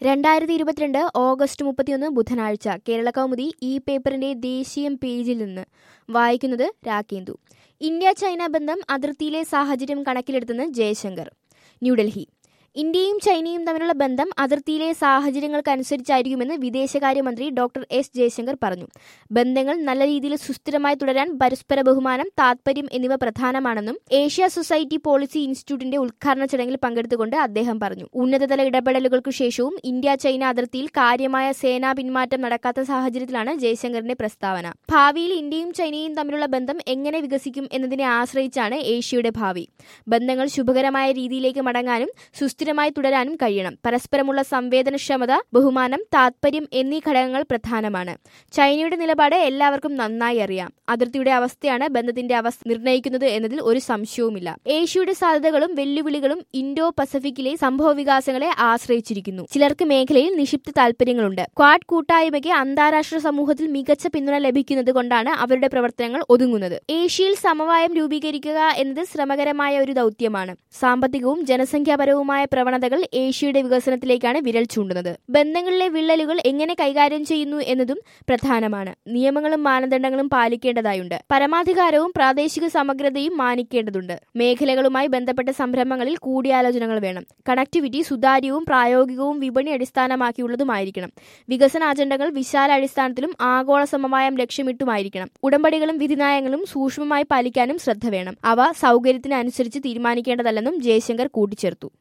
രണ്ടായിരത്തി ഇരുപത്തിരണ്ട് ഓഗസ്റ്റ് മുപ്പത്തിയൊന്ന് ബുധനാഴ്ച കേരള കൗമുദി ഈ പേപ്പറിന്റെ ദേശീയം പേജിൽ നിന്ന് വായിക്കുന്നത് രാക്കേന്ദു ഇന്ത്യ ചൈന ബന്ധം അതിർത്തിയിലെ സാഹചര്യം കണക്കിലെടുത്തെന്ന് ജയശങ്കർ ന്യൂഡൽഹി ഇന്ത്യയും ചൈനയും തമ്മിലുള്ള ബന്ധം അതിർത്തിയിലെ സാഹചര്യങ്ങൾക്കനുസരിച്ചായിരിക്കുമെന്ന് വിദേശകാര്യമന്ത്രി ഡോക്ടർ എസ് ജയശങ്കർ പറഞ്ഞു ബന്ധങ്ങൾ നല്ല രീതിയിൽ സുസ്ഥിരമായി തുടരാൻ പരസ്പര ബഹുമാനം താത്പര്യം എന്നിവ പ്രധാനമാണെന്നും ഏഷ്യ സൊസൈറ്റി പോളിസി ഇൻസ്റ്റിറ്റ്യൂട്ടിന്റെ ഉദ്ഘാടന ചടങ്ങിൽ പങ്കെടുത്തുകൊണ്ട് അദ്ദേഹം പറഞ്ഞു ഉന്നതതല ഇടപെടലുകൾക്കു ശേഷവും ഇന്ത്യ ചൈന അതിർത്തിയിൽ കാര്യമായ സേനാ പിന്മാറ്റം നടക്കാത്ത സാഹചര്യത്തിലാണ് ജയശങ്കറിന്റെ പ്രസ്താവന ഭാവിയിൽ ഇന്ത്യയും ചൈനയും തമ്മിലുള്ള ബന്ധം എങ്ങനെ വികസിക്കും എന്നതിനെ ആശ്രയിച്ചാണ് ഏഷ്യയുടെ ഭാവി ബന്ധങ്ങൾ ശുഭകരമായ രീതിയിലേക്ക് മടങ്ങാനും സുസ്ഥിരമായി തുടരാനും കഴിയണം പരസ്പരമുള്ള സംവേദനക്ഷമത ബഹുമാനം താത്പര്യം എന്നീ ഘടകങ്ങൾ പ്രധാനമാണ് ചൈനയുടെ നിലപാട് എല്ലാവർക്കും നന്നായി അറിയാം അതിർത്തിയുടെ അവസ്ഥയാണ് ബന്ധത്തിന്റെ അവസ്ഥ നിർണ്ണയിക്കുന്നത് എന്നതിൽ ഒരു സംശയവുമില്ല ഏഷ്യയുടെ സാധ്യതകളും വെല്ലുവിളികളും ഇൻഡോ പസഫിക്കിലെ സംഭവ വികാസങ്ങളെ ആശ്രയിച്ചിരിക്കുന്നു ചിലർക്ക് മേഖലയിൽ നിക്ഷിപ്ത താൽപര്യങ്ങളുണ്ട് ക്വാഡ് കൂട്ടായ്മയ്ക്ക് അന്താരാഷ്ട്ര സമൂഹത്തിൽ മികച്ച പിന്തുണ ലഭിക്കുന്നത് കൊണ്ടാണ് അവരുടെ പ്രവർത്തനങ്ങൾ ഒതുങ്ങുന്നത് ഏഷ്യയിൽ സമവായം രൂപീകരിക്കുക എന്നത് ശ്രമകരമായ ഒരു ദൗത്യമാണ് സാമ്പത്തികവും ജനസംഖ്യാപരവുമായ പ്രവണതകൾ ഏഷ്യയുടെ വികസനത്തിലേക്കാണ് വിരൽ ചൂണ്ടുന്നത് ബന്ധങ്ങളിലെ വിള്ളലുകൾ എങ്ങനെ കൈകാര്യം ചെയ്യുന്നു എന്നതും പ്രധാനമാണ് നിയമങ്ങളും മാനദണ്ഡങ്ങളും പാലിക്കേണ്ടതായുണ്ട് പരമാധികാരവും പ്രാദേശിക സമഗ്രതയും മാനിക്കേണ്ടതുണ്ട് മേഖലകളുമായി ബന്ധപ്പെട്ട സംരംഭങ്ങളിൽ കൂടിയാലോചനകൾ വേണം കണക്ടിവിറ്റി സുതാര്യവും പ്രായോഗികവും വിപണി അടിസ്ഥാനമാക്കിയുള്ളതുമായിരിക്കണം വികസന അജണ്ടകൾ വിശാല അടിസ്ഥാനത്തിലും ആഗോള സമവായം ലക്ഷ്യമിട്ടുമായിരിക്കണം ഉടമ്പടികളും വിധിനയങ്ങളും സൂക്ഷ്മമായി പാലിക്കാനും ശ്രദ്ധ വേണം അവ സൗകര്യത്തിന് അനുസരിച്ച് തീരുമാനിക്കേണ്ടതല്ലെന്നും ജയശങ്കർ കൂട്ടിച്ചേർത്തു